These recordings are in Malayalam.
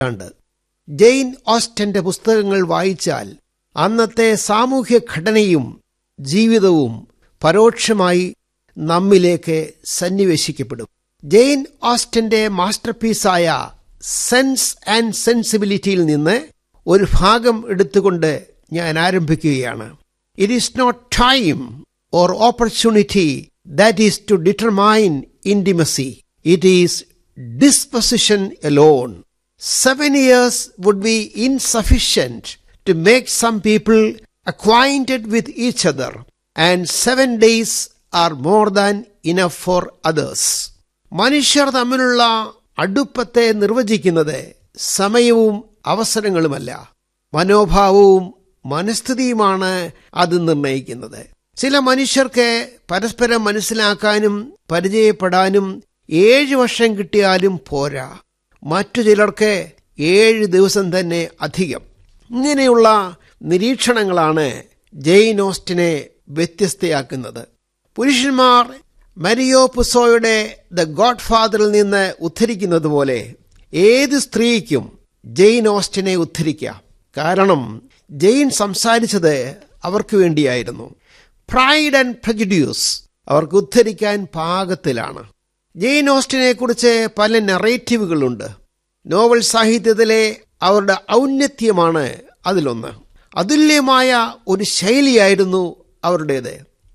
ഉണ്ട് ജെയിൻ ഓസ്റ്റന്റെ പുസ്തകങ്ങൾ വായിച്ചാൽ അന്നത്തെ സാമൂഹ്യ ഘടനയും ജീവിതവും പരോക്ഷമായി നമ്മിലേക്ക് സന്നിവേശിക്കപ്പെടും ജെയിൻ ഓസ്റ്റന്റെ മാസ്റ്റർപീസായ സെൻസ് ആൻഡ് സെൻസിബിലിറ്റിയിൽ നിന്ന് ഒരു ഭാഗം എടുത്തുകൊണ്ട് ഞാൻ ആരംഭിക്കുകയാണ് it is not time or opportunity that is to determine intimacy it is disposition alone seven years would be insufficient to make some people acquainted with each other, and seven days are more than enough for others. മനുഷ്യർ തമ്മിലുള്ള അടുപ്പത്തെ നിർവചിക്കുന്നത് സമയവും അവസരങ്ങളുമല്ല മനോഭാവവും മനസ്ഥിതിയുമാണ് അത് നിർണയിക്കുന്നത് ചില മനുഷ്യർക്ക് പരസ്പരം മനസ്സിലാക്കാനും പരിചയപ്പെടാനും ഏഴ് വർഷം കിട്ടിയാലും പോരാ മറ്റു ചിലർക്ക് ഏഴ് ദിവസം തന്നെ അധികം ഇങ്ങനെയുള്ള നിരീക്ഷണങ്ങളാണ് ജെയിൻ ഓസ്റ്റിനെ വ്യത്യസ്തയാക്കുന്നത് പുരുഷന്മാർ മരിയോ പുസോയുടെ ദ ഗോഡ് ഫാദറിൽ നിന്ന് ഉദ്ധരിക്കുന്നത് പോലെ ഏത് സ്ത്രീക്കും ജെയിൻ ഓസ്റ്റിനെ ഉദ്ധരിക്കാം കാരണം ജെയിൻ സംസാരിച്ചത് അവർക്ക് വേണ്ടിയായിരുന്നു പ്രൈഡ് ആൻഡ് പ്രജഡ്യൂസ് അവർക്ക് ഉദ്ധരിക്കാൻ പാകത്തിലാണ് ജെയിൻ ഓസ്റ്റിനെ കുറിച്ച് പല നെറേറ്റീവുകളുണ്ട് നോവൽ സാഹിത്യത്തിലെ അവരുടെ ഔന്നത്യമാണ് അതിലൊന്ന് അതുല്യമായ ഒരു ശൈലിയായിരുന്നു അവരുടേത്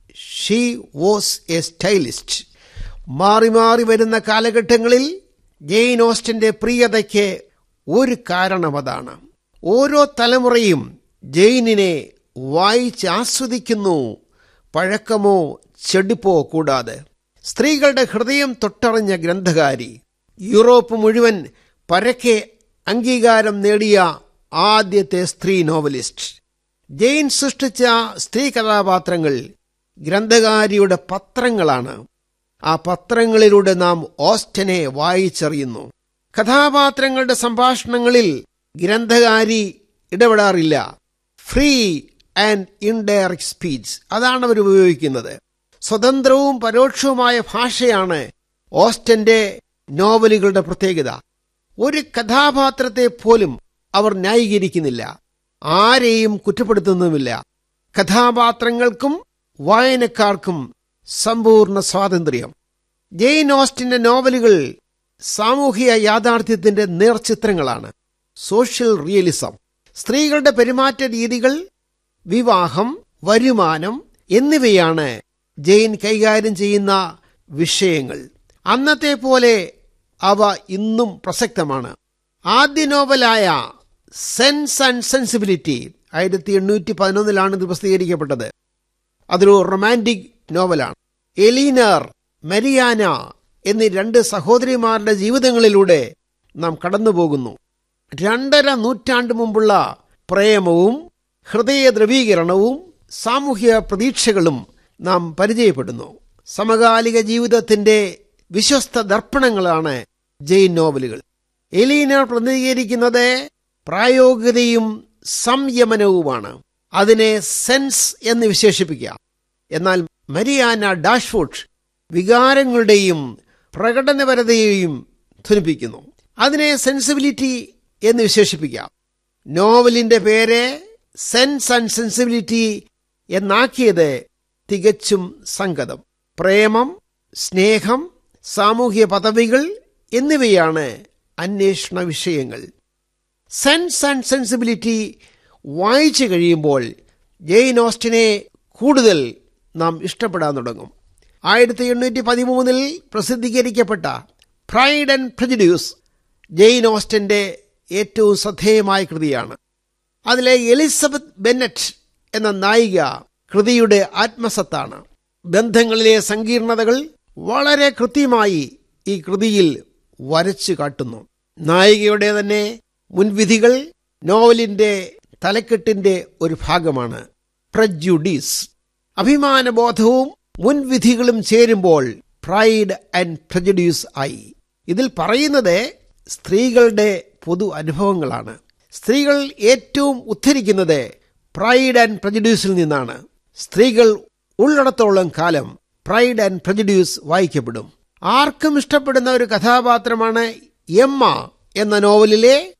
ഷീ വാസ് എ സ്റ്റൈലിസ്റ്റ് മാറി മാറി വരുന്ന കാലഘട്ടങ്ങളിൽ ജെയിൻ ഓസ്റ്റിന്റെ പ്രിയതയ്ക്ക് ഒരു കാരണം അതാണ് ഓരോ തലമുറയും ജെയിനിനെ വായിച്ച് ആസ്വദിക്കുന്നു പഴക്കമോ ചെടിപ്പോ കൂടാതെ സ്ത്രീകളുടെ ഹൃദയം തൊട്ടറിഞ്ഞ ഗ്രന്ഥകാരി യൂറോപ്പ് മുഴുവൻ പരക്കെ അംഗീകാരം നേടിയ ആദ്യത്തെ സ്ത്രീ നോവലിസ്റ്റ് ജെയിൻ സൃഷ്ടിച്ച സ്ത്രീ കഥാപാത്രങ്ങൾ ഗ്രന്ഥകാരിയുടെ പത്രങ്ങളാണ് ആ പത്രങ്ങളിലൂടെ നാം ഓസ്റ്റനെ വായിച്ചറിയുന്നു കഥാപാത്രങ്ങളുടെ സംഭാഷണങ്ങളിൽ ഗ്രന്ഥകാരി ഇടപെടാറില്ല ഫ്രീ ആൻഡ് ഇൻഡയറക്ട് സ്പീച്ച് അതാണ് അവർ ഉപയോഗിക്കുന്നത് സ്വതന്ത്രവും പരോക്ഷവുമായ ഭാഷയാണ് ഓസ്റ്റന്റെ നോവലുകളുടെ പ്രത്യേകത ഒരു കഥാപാത്രത്തെ പോലും അവർ ന്യായീകരിക്കുന്നില്ല ആരെയും കുറ്റപ്പെടുത്തുന്നുമില്ല കഥാപാത്രങ്ങൾക്കും വായനക്കാർക്കും സമ്പൂർണ്ണ സ്വാതന്ത്ര്യം ജെയിൻ ഓസ്റ്റിന്റെ നോവലുകൾ സാമൂഹിക യാഥാർത്ഥ്യത്തിന്റെ നേർചിത്രങ്ങളാണ് സോഷ്യൽ റിയലിസം സ്ത്രീകളുടെ പെരുമാറ്റ രീതികൾ വിവാഹം വരുമാനം എന്നിവയാണ് ജെയിൻ കൈകാര്യം ചെയ്യുന്ന വിഷയങ്ങൾ അന്നത്തെ പോലെ അവ ഇന്നും പ്രസക്തമാണ് ആദ്യ നോവലായ സെൻസ് ആൻഡ് സെൻസിബിലിറ്റി ആയിരത്തി എണ്ണൂറ്റി പതിനൊന്നിലാണ് ഇത് പ്രസിദ്ധീകരിക്കപ്പെട്ടത് അതൊരു റൊമാൻറ്റിക് നോവലാണ് എലീനർ മരിയാന എന്നീ രണ്ട് സഹോദരിമാരുടെ ജീവിതങ്ങളിലൂടെ നാം കടന്നുപോകുന്നു രണ്ടര നൂറ്റാണ്ട് മുമ്പുള്ള പ്രേമവും ഹൃദയ ദ്രവീകരണവും സാമൂഹ്യ പ്രതീക്ഷകളും നാം പരിചയപ്പെടുന്നു സമകാലിക ജീവിതത്തിന്റെ വിശ്വസ്ത ദർപ്പണങ്ങളാണ് ജെയിൻ നോവലുകൾ എലീനർ പ്രതിനിധീകരിക്കുന്നത് പ്രായോഗികതയും സംയമനവുമാണ് അതിനെ സെൻസ് എന്ന് വിശേഷിപ്പിക്കാം എന്നാൽ മരിയാന ഡാഷ്ഫുഡ് വികാരങ്ങളുടെയും പ്രകടനപരതയെയും ധ്വനിപ്പിക്കുന്നു അതിനെ സെൻസിബിലിറ്റി എന്ന് വിശേഷിപ്പിക്കാം നോവലിന്റെ പേര് സെൻസ് ആൻഡ് സെൻസിബിലിറ്റി എന്നാക്കിയത് തികച്ചും സംഗതം പ്രേമം സ്നേഹം സാമൂഹ്യ പദവികൾ എന്നിവയാണ് അന്വേഷണ വിഷയങ്ങൾ സെൻസ് ആൻഡ് സെൻസിബിലിറ്റി വായിച്ചു കഴിയുമ്പോൾ ജെയിൻ ഓസ്റ്റിനെ കൂടുതൽ നാം ഇഷ്ടപ്പെടാൻ തുടങ്ങും ആയിരത്തി എണ്ണൂറ്റി പതിമൂന്നിൽ പ്രസിദ്ധീകരിക്കപ്പെട്ട പ്രൈഡ് ആൻഡ് പ്രജഡ്യൂസ് ജെയിൻ ഓസ്റ്റന്റെ ഏറ്റവും ശ്രദ്ധേയമായ കൃതിയാണ് അതിലെ എലിസബത്ത് ബെന്നറ്റ് എന്ന നായിക കൃതിയുടെ ആത്മസത്താണ് ബന്ധങ്ങളിലെ സങ്കീർണതകൾ വളരെ കൃത്യമായി ഈ കൃതിയിൽ വരച്ചു കാട്ടുന്നു നായികയുടെ തന്നെ മുൻവിധികൾ നോവലിന്റെ തലക്കെട്ടിന്റെ ഒരു ഭാഗമാണ് പ്രജുഡീസ് അഭിമാനബോധവും മുൻവിധികളും ചേരുമ്പോൾ പ്രൈഡ് ആൻഡ് പ്രജഡ്യൂസ് ആയി ഇതിൽ പറയുന്നത് സ്ത്രീകളുടെ പൊതു അനുഭവങ്ങളാണ് സ്ത്രീകൾ ഏറ്റവും ഉദ്ധരിക്കുന്നത് പ്രൈഡ് ആൻഡ് പ്രജഡ്യൂസിൽ നിന്നാണ് സ്ത്രീകൾ ഉള്ളിടത്തോളം കാലം പ്രൈഡ് ആൻഡ് പ്രജഡ്യൂസ് വായിക്കപ്പെടും ആർക്കും ഇഷ്ടപ്പെടുന്ന ഒരു കഥാപാത്രമാണ് എമ്മ എന്ന നോവലിലെ